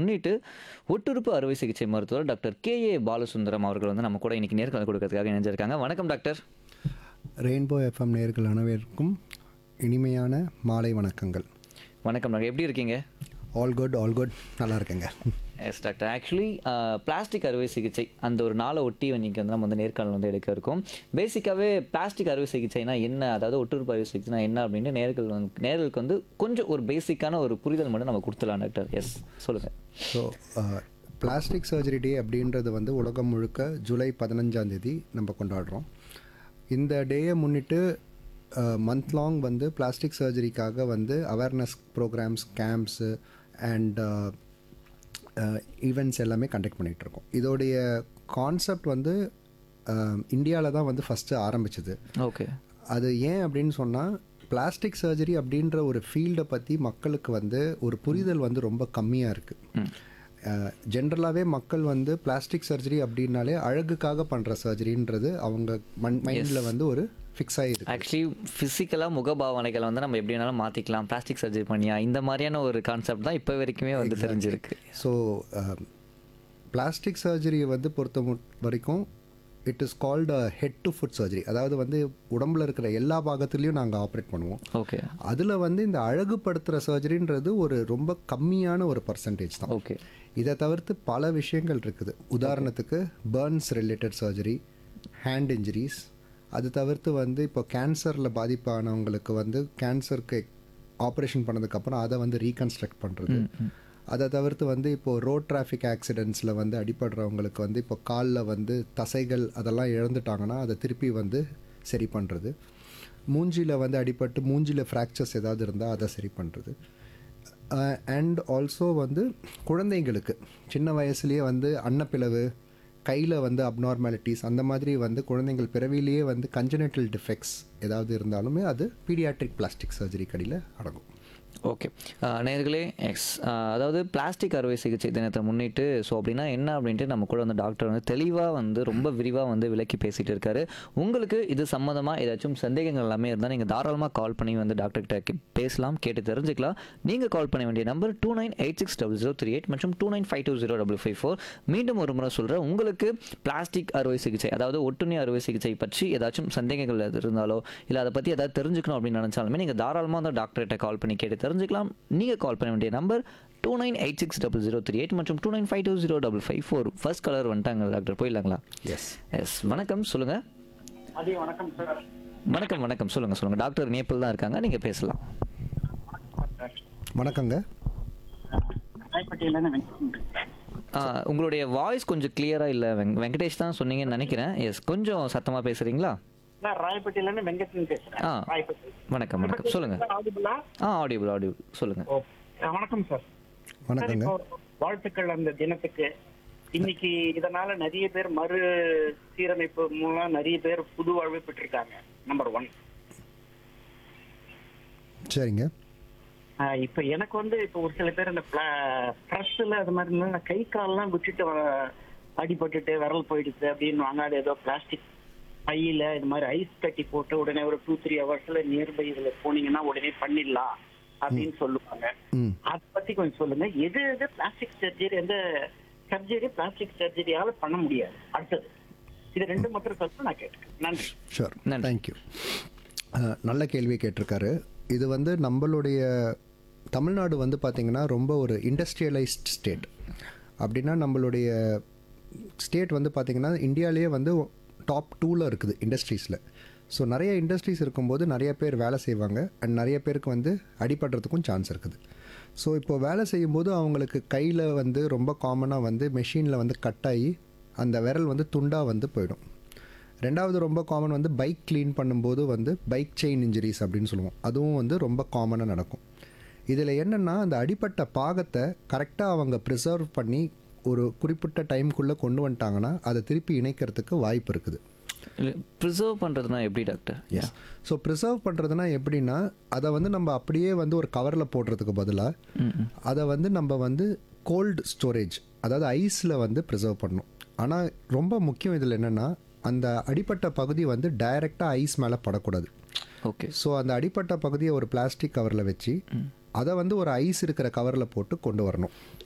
முன்னிட்டு ஒட்டுறுப்பு அறுவை சிகிச்சை மருத்துவர் டாக்டர் கே ஏ பாலசுந்தரம் அவர்கள் வந்து நம்ம கூட இன்னைக்கு நேர்காணல் கொடுக்கறதுக்காக இணைஞ்சிருக்காங்க வணக்கம் டாக்டர் ரெயின்போ எஃப்எம் நேர்கள் அனைவருக்கும் இனிமையான மாலை வணக்கங்கள் வணக்கம் டாக்டர் எப்படி இருக்கீங்க ஆல் குட் ஆல் குட் நல்லா இருக்கேங்க எஸ் டாக்டர் ஆக்சுவலி பிளாஸ்டிக் அறுவை சிகிச்சை அந்த ஒரு நாளை ஒட்டி இன்னைக்கு வந்து நம்ம வந்து நேர்காணல் வந்து எடுக்க இருக்கோம் பேசிக்காகவே பிளாஸ்டிக் அறுவை சிகிச்சைனா என்ன அதாவது ஒட்டுறுப்பு அறுவை சிகிச்சைனா என்ன அப்படின்னு நேர்கள் வந்து நேர்களுக்கு வந்து கொஞ்சம் ஒரு பேசிக்கான ஒரு புரிதல் மட்டும் நம்ம கொடுத்துலாம் டாக்டர் எஸ் சொல்லுங்கள் ஸோ பிளாஸ்டிக் சர்ஜரி டே அப்படின்றது வந்து உலகம் முழுக்க ஜூலை பதினஞ்சாம் தேதி நம்ம கொண்டாடுறோம் இந்த டேயை முன்னிட்டு மந்த் லாங் வந்து பிளாஸ்டிக் சர்ஜரிக்காக வந்து awareness programs camps and events எல்லாமே கண்டக்ட் பண்ணிகிட்ருக்கோம் இதோடைய கான்செப்ட் வந்து இந்தியாவில் தான் வந்து ஃபஸ்ட்டு ஆரம்பிச்சது ஓகே அது ஏன் அப்படின்னு சொன்னால் பிளாஸ்டிக் சர்ஜரி அப்படின்ற ஒரு ஃபீல்டை பற்றி மக்களுக்கு வந்து ஒரு புரிதல் வந்து ரொம்ப கம்மியாக இருக்குது ஜென்ரலாகவே மக்கள் வந்து பிளாஸ்டிக் சர்ஜரி அப்படின்னாலே அழகுக்காக பண்ணுற சர்ஜரின்றது அவங்க மண் மைண்டில் வந்து ஒரு ஃபிக்ஸ் ஆகிருக்கு ஆக்சுவலி ஃபிசிக்கலாக முகபாவனைகளை வந்து நம்ம எப்படி வேணாலும் மாற்றிக்கலாம் பிளாஸ்டிக் சர்ஜரி பண்ணியா இந்த மாதிரியான ஒரு கான்செப்ட் தான் இப்போ வரைக்குமே வந்து தெரிஞ்சிருக்கு ஸோ பிளாஸ்டிக் சர்ஜரியை வந்து பொறுத்த மு- வரைக்கும் it is called head to foot surgery அதாவது வந்து உடம்புல இருக்கிற எல்லா பாகத்துலேயும் நாங்கள் ஆப்ரேட் பண்ணுவோம் ஓகே அதில் வந்து இந்த அழகுபடுத்துகிற சர்ஜரின்றது ஒரு ரொம்ப கம்மியான ஒரு பர்சன்டேஜ் தான் ஓகே இதை தவிர்த்து பல விஷயங்கள் இருக்குது உதாரணத்துக்கு burns related surgery hand injuries அது தவிர்த்து வந்து இப்போ கேன்சரில் பாதிப்பானவங்களுக்கு வந்து கேன்சருக்கு ஆப்ரேஷன் பண்ணதுக்கப்புறம் அதை வந்து ரீகன்ஸ்ட்ரக்ட் பண்ணுறது அதை தவிர்த்து வந்து இப்போது ரோட் டிராஃபிக் ஆக்சிடெண்ட்ஸில் வந்து அடிபடுறவங்களுக்கு வந்து இப்போ காலில் வந்து தசைகள் அதெல்லாம் இழந்துட்டாங்கன்னா அதை திருப்பி வந்து சரி பண்ணுறது மூஞ்சியில் வந்து அடிபட்டு மூஞ்சியில் ஃப்ராக்சர்ஸ் ஏதாவது இருந்தால் அதை சரி பண்ணுறது அண்ட் ஆல்சோ வந்து குழந்தைங்களுக்கு சின்ன வயசுலேயே வந்து அன்னப்பிளவு கையில் வந்து அப்நார்மாலிட்டிஸ் அந்த மாதிரி வந்து குழந்தைங்கள் பிறவிலேயே வந்து கஞ்சனட்டல் டிஃபெக்ட்ஸ் ஏதாவது இருந்தாலுமே அது பீடியாட்ரிக் பிளாஸ்டிக் சர்ஜரி கடியில் அடங்கும் ஓகே நேர்களே எக்ஸ் அதாவது பிளாஸ்டிக் அறுவை சிகிச்சை தினத்தை முன்னிட்டு ஸோ அப்படின்னா என்ன அப்படின்ட்டு நம்ம கூட வந்து டாக்டர் வந்து தெளிவாக வந்து ரொம்ப விரிவாக வந்து விளக்கி பேசிட்டு இருக்காரு உங்களுக்கு இது சம்மந்தமாக ஏதாச்சும் சந்தேகங்கள் எல்லாமே இருந்தால் நீங்கள் தாராளமாக கால் பண்ணி வந்து டாக்டர் கிட்ட பேசலாம் கேட்டு தெரிஞ்சுக்கலாம் நீங்கள் கால் பண்ண வேண்டிய number two nine eight six double zero three eight மற்றும் two nine five two zero double five four மீண்டும் ஒரு முறை சொல்கிறேன் உங்களுக்கு பிளாஸ்டிக் அறுவை சிகிச்சை அதாவது ஒட்டுண்ணி அறுவை சிகிச்சை பற்றி ஏதாச்சும் சந்தேகங்கள் எது இருந்தாலோ இல்லை அதை பற்றி ஏதாவது தெரிஞ்சுக்கணும் அப்படின்னு நினச்சாலுமே நீங்கள் தாராளமாக அந்த டாக்டர்கிட்ட கால் பண்ணி கேட்டு தெரிஞ்சுக்கலாம் நீங்கள் கால் பண்ண வேண்டிய number two nine eight six double zero three eight மற்றும் two nine five two zero double five four first caller வந்துட்டாங்க டாக்டர் போயிடலாங்களா எஸ் எஸ் வணக்கம் சொல்லுங்கள் அதே வணக்கம் சார் வணக்கம் வணக்கம் சொல்லுங்கள் சொல்லுங்கள் டாக்டர் நேபிள் தான் இருக்காங்க நீங்கள் பேசலாம் சார் வணக்கங்க ராயப்பட்டியில இருந்து வெங்கட் ஆ, உங்களுடைய வாய்ஸ் கொஞ்சம் கிளியராக இல்லை வெங் வெங்கடேஷ் தான் சொன்னீங்கன்னு நினைக்கிறேன் எஸ் கொஞ்சம் சத்தமாக பேசுகிறீங்களா நான் ராயப்பட்டியில இருந்து வெங்கட்னு பேசுறேன் ஆ ராயப்பட்டி வணக்கம் வணக்கம் சொல்லுங்கள் ஆகுதுங்களா ஆ ஆடியபிள் ஆடியபிள் சொல்லுங்கள் ஓ ஆ, வணக்கம் சார் சார் வணக்கங்க இப்போ வாழ்த்துக்கள் அந்த தினத்துக்கு இன்னைக்கு இதனால நிறைய பேர் மறு சீரமைப்பு மூலம் நிறைய பேர் புது வாழ்வு பெற்றிருக்காங்க நம்பர் ஒன் சரிங்க இப்ப எனக்கு வந்து இப்ப ஒரு சில பேர் இந்த ப்ரெஸ்ல அது மாதிரி இருந்தா கை கால்லாம் விட்டுட்டு வ- அடிபட்டுட்டு விரல் போயிடுச்சு அப்படின்னு அது ஏதோ பிளாஸ்டிக் பையில இது மாதிரி ஐஸ் கட்டி போட்டு உடனே ஒரு டூ த்ரீ ஹவர்ஸ்ல நியர்பை இதுல போனீங்கன்னா உடனே பண்ணிடலாம் அப்படின்னு சொல்லுவாங்க ம் அதை பத்தி கொஞ்சம் சொல்லுங்க எது எது பிளாஸ்டிக் சர்ஜரி எந்த சர்ஜரி பிளாஸ்டிக் சர்ஜரியால பண்ண முடியாது அடுத்தது இது ரெண்டு மட்டும் சொல்ல நான் கேட்டேன் நன்றி ஷூர் நன்றி. தேங்க்யூ நல்ல கேள்வி கேட்டிருக்காரு இது வந்து நம்மளுடைய தமிழ்நாடு வந்து பார்த்திங்கன்னா ரொம்ப ஒரு இண்டஸ்ட்ரியலைஸ்ட் ஸ்டேட் அப்படின்னா நம்மளுடைய ஸ்டேட் வந்து பார்த்திங்கன்னா இந்தியாவிலேயே வந்து டாப் டூவில் இருக்குது இண்டஸ்ட்ரீஸில் ஸோ நிறைய இண்டஸ்ட்ரீஸ் இருக்கும்போது நிறைய பேர் வேலை செய்வாங்க அண்ட் நிறைய பேருக்கு வந்து அடிபடுறதுக்கும் சான்ஸ் இருக்குது ஸோ இப்போ வேலை செய்யும்போது அவங்களுக்கு கையில் வந்து ரொம்ப காமனாக வந்து மெஷினில் வந்து கட் ஆகி அந்த விரல் வந்து துண்டாக வந்து போயிடும் ரெண்டாவது ரொம்ப காமன் வந்து பைக் க்ளீன் பண்ணும்போது வந்து பைக் செயின் இன்ஜுரிஸ் அப்படின்னு சொல்லுவோம் அதுவும் வந்து ரொம்ப காமனாக நடக்கும் இதில் என்னென்னா அந்த அடிப்பட்ட பாகத்தை கரெக்டாக அவங்க ப்ரிசர்வ் பண்ணி ஒரு குறிப்பிட்ட டைம்குள்ளே கொண்டு வந்துட்டாங்கன்னா அதை திருப்பி இணைக்கிறதுக்கு வாய்ப்பு இருக்குது ப்ரிசர்வ் பண்ணுறதுனா எப்படி டாக்டர் எஸ் ஸோ ப்ரிசர்வ் பண்ணுறதுனா எப்படின்னா அதை வந்து நம்ம அப்படியே வந்து ஒரு கவரில் போடுறதுக்கு பதிலாக அதை வந்து நம்ம வந்து கோல்டு ஸ்டோரேஜ் அதாவது ஐஸில் வந்து ப்ரிசர்வ் பண்ணணும் ஆனால் ரொம்ப முக்கியம் இதில் என்னென்னா அந்த அடிப்பட்ட பகுதி வந்து டைரெக்டாக ஐஸ் மேலே படக்கூடாது ஓகே ஸோ அந்த அடிப்பட்ட பகுதியை ஒரு பிளாஸ்டிக் கவரில் வச்சு அதை வந்து ஒரு ஐஸ் இருக்கிற கவரில் போட்டு கொண்டு வரணும்